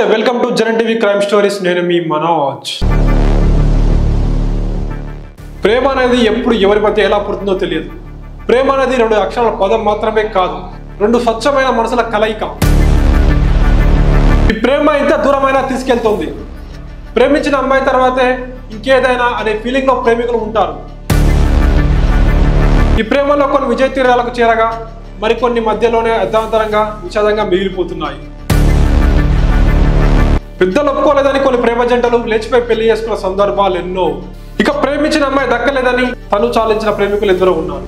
welcome to Janan TV crime stories నేను మీ మనోజ్ ప్రేమ అనేది ఎప్పుడు ఎవరి మధ్య ఎలా పుడుతుందో తెలియదు ప్రేమ అనేది రెండు అక్షరాల పదం మాత్రమే కాదు రెండు స్వచ్ఛమైన మనసుల కలయిక ఈ ప్రేమ ఇంత దూరమైనా తీసుకెళ్తుంది ప్రేమించిన అమ్మాయి తర్వాతే ఇంకేదైనా అనే ఫీలింగ్లో ప్రేమికులు ఉంటారు ఈ ప్రేమలో కొన్ని విజయ తీరాలకు చేరగా మరికొన్ని మధ్యలోనే అర్ధాంతరంగా విషాదంగా మిగిలిపోతున్నాయి పెద్దలు ఒప్పుకోలేదని కొన్ని ప్రేమ జంటలు లేచిపోయి పెళ్లి చేసుకున్న సందర్భాలు ఎన్నో ఇక ప్రేమించిన అమ్మాయి దక్కలేదని తను చాలించిన ప్రేమికులు ఎందరో ఉన్నారు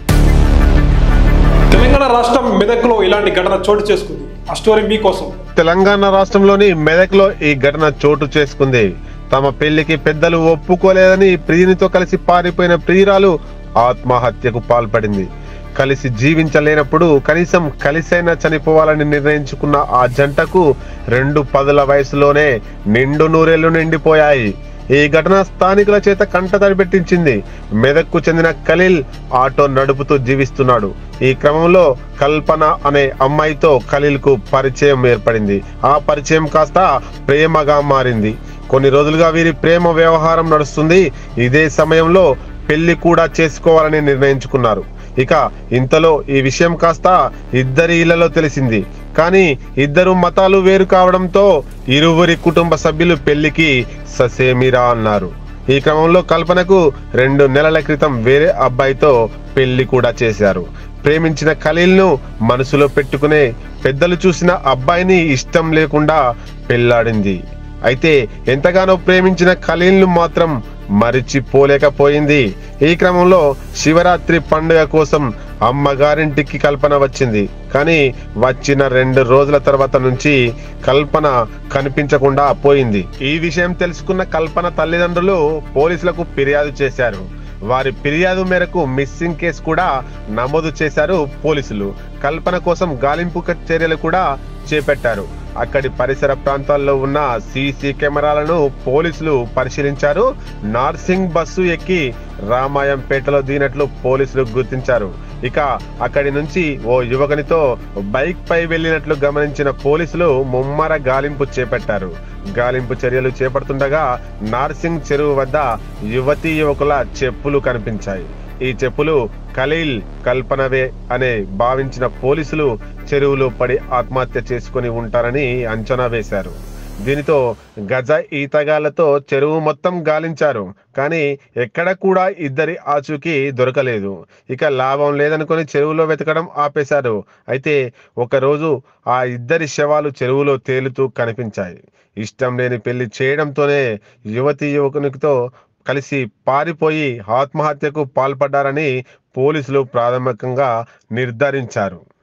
తెలంగాణ రాష్ట్రం మెదక్లో ఇలాంటి ఘటన చోటు చేసుకుంది ఆ స్టోరీ మీకోసం తెలంగాణ రాష్ట్రంలోని మెదక్లో ఈ ఘటన చోటు చేసుకుంది తమ పెళ్లికి పెద్దలు ఒప్పుకోలేదని ప్రియునితో కలిసి పారిపోయిన ప్రియురాలు ఆత్మహత్యకు పాల్పడింది కలిసి జీవించలేనప్పుడు కనీసం కలిసైనా చనిపోవాలని నిర్ణయించుకున్న ఆ జంటకు రెండు పదుల వయసులోనే నిండు నూరేళ్లు నిండిపోయాయి ఈ ఘటన స్థానికుల చేత కంటతడి పెట్టించింది మెదక్కు చెందిన ఖలీల్ ఆటో నడుపుతూ జీవిస్తున్నాడు ఈ క్రమంలో కల్పన అనే అమ్మాయితో ఖలీల్ కు పరిచయం ఏర్పడింది ఆ పరిచయం కాస్త ప్రేమగా మారింది కొన్ని రోజులుగా వీరి ప్రేమ వ్యవహారం నడుస్తుంది ఇదే సమయంలో పెళ్లి కూడా చేసుకోవాలని నిర్ణయించుకున్నారు ఇక ఇంతలో ఈ విషయం కాస్త ఇద్దరి ఇళ్లలో తెలిసింది కానీ ఇద్దరు మతాలు వేరు కావడంతో ఇరువురి కుటుంబ సభ్యులు పెళ్లికి ససేమిరా అన్నారు ఈ క్రమంలో కల్పనకు రెండు నెలల క్రితం వేరే అబ్బాయితో పెళ్లి కూడా చేశారు ప్రేమించిన ఖలీల్ను మనసులో పెట్టుకునే పెద్దలు చూసిన అబ్బాయిని ఇష్టం లేకుండా పెళ్లాడింది అయితే ఎంతగానో ప్రేమించిన ఖలీల్ను మాత్రం మరిచిపోలేకపోయింది ఈ క్రమంలో శివరాత్రి పండుగ కోసం అమ్మగారింటికి కల్పన వచ్చింది కానీ వచ్చిన రెండు రోజుల తర్వాత నుంచి కల్పన కనిపించకుండా పోయింది ఈ విషయం తెలుసుకున్న కల్పన తల్లిదండ్రులు పోలీసులకు ఫిర్యాదు చేశారు వారి ఫిర్యాదు మేరకు మిస్సింగ్ కేసు కూడా నమోదు చేశారు పోలీసులు కల్పన కోసం గాలింపు చర్యలు కూడా చేపట్టారు అక్కడి పరిసర ప్రాంతాల్లో ఉన్న సీసీ కెమెరాలను పోలీసులు పరిశీలించారు నార్సింగ్ బస్సు ఎక్కి రామాయంపేటలో దిగినట్లు పోలీసులు గుర్తించారు ఇక అక్కడి నుంచి ఓ యువకునితో బైక్ పై వెళ్ళినట్లు గమనించిన పోలీసులు ముమ్మర గాలింపు చేపట్టారు గాలింపు చర్యలు చేపడుతుండగా నార్సింగ్ చెరువు వద్ద యువతీ యువకుల చెప్పులు కనిపించాయి ఈ చెప్పులు ఖలీల్ కల్పనవే అనే భావించిన పోలీసులు చెరువులో పడి ఆత్మహత్య చేసుకుని ఉంటారని అంచనా వేశారు దీనితో గజ ఈతగాళ్లతో చెరువు మొత్తం గాలించారు కానీ ఎక్కడ కూడా ఇద్దరి ఆచూకీ దొరకలేదు ఇక లాభం లేదనుకొని చెరువులో వెతకడం ఆపేశారు అయితే ఒకరోజు ఆ ఇద్దరి శవాలు చెరువులో తేలుతూ కనిపించాయి ఇష్టం లేని పెళ్లి చేయడంతోనే యువతి యువకునితో కలిసి పారిపోయి ఆత్మహత్యకు పాల్పడ్డారని పోలీసులు ప్రాథమికంగా నిర్ధారించారు